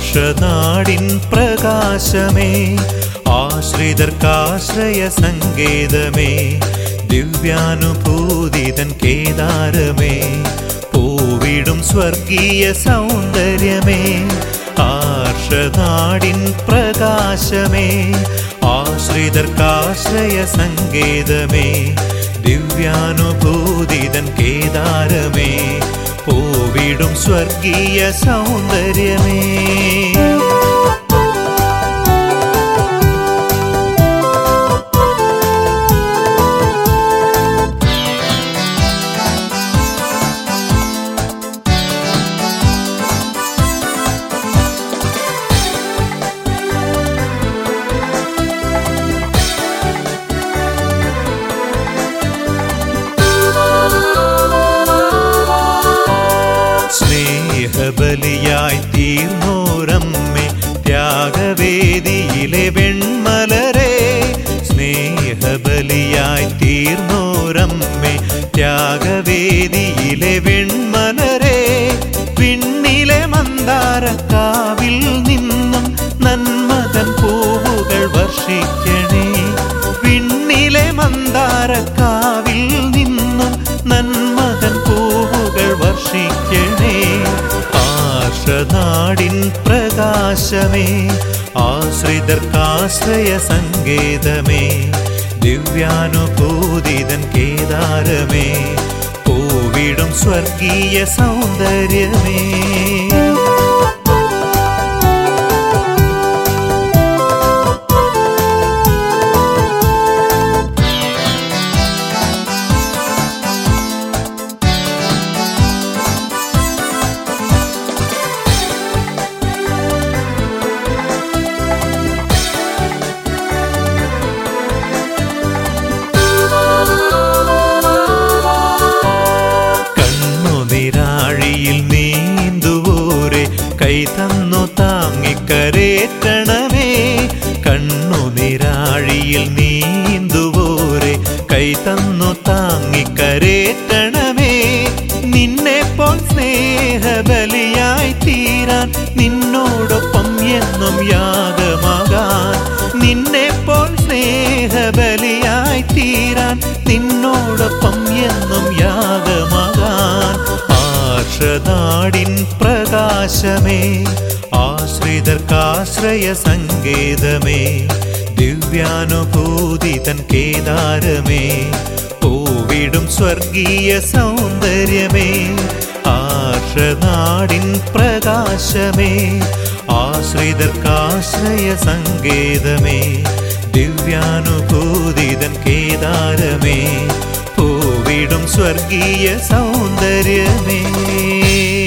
ആർഷനാടിൻ പ്രകാശമേ ആശ്രിതർക്കാശ്രയ സങ്കേതമേ ദിവ്യാനുഭൂതിതൻ കേദാരമേ പൂവിടും സ്വർഗീയ സൗന്ദര്യമേ ആർഷനാടിൻ പ്രകാശമേ ആശ്രിതർക്കാശ്രയ സങ്കേതമേ ദിവ്യാനുഭൂതിതൻ കേദാരമേ പൂവിടും സ്വർഗീയ സൗന്ദര്യമേ സ്നേഹബലിയായി തീർന്നോരമ്മേ ത്യാഗവേദിയിലെ വെൺമലരെ സ്നേഹബലിയായി തീർന്നോരമ്മേ ത്യാഗവേദിയിലെ വെൺമലരെ പിന്നിലെ മന്ദാരക്കാവിൽ നിന്നും നന്മതൻ പൂവുകൾ വർഷിക്കണേ പിന്നിലെ മന്ദാരക്കാവിൽ നിന്നും നന്മതൻ പൂവുകൾ വർഷിക്കണേ ആശനാടിൻ പ്രകാശമേ ആശ്രിതർക്കാശ്രയ സങ്കേതമേ ദിവ്യാനുഭൂതിതൻ കേദാരമേ പൂവിടും സ്വർഗീയ സൗന്ദര്യമേ കണ്ണുനിരാഴിയിൽ നീന്തുവോരെ കൈ തന്നു താങ്ങിക്കരേറ്റണമേ കണ്ണുനിരാഴിയിൽ നീന്തുവോരെ കൈ തന്നു താങ്ങിക്കരേറ്റണമേ നിന്നെ പോൽ സ്നേഹബലിയായി തീരാൻ നിന്നോടൊപ്പം എന്നും യാഗമാകാൻ നിന്നെ പോൽ സ്നേഹബലിയായി തീരാൻ നിന്നോടൊപ്പം എന്നും യാഗമാകാൻ ആർഷനാടിൻ പ്രകാശമേ ആശ്രിതർക്കാശ്രയ സങ്കേതമേ ദിവ്യാനുഭൂതിതൻ കേദാരമേ പൂവിടും സ്വർഗീയ സൗന്ദര്യമേ ആർഷനാടിൻ പ്രകാശമേ ആശ്രിതർക്കാശ്രയ സങ്കേതമേ ദിവ്യാനുഭൂതിതൻ കേദാരമേ പൂവിടും സ്വർഗീയ സൗന്ദര്യമേ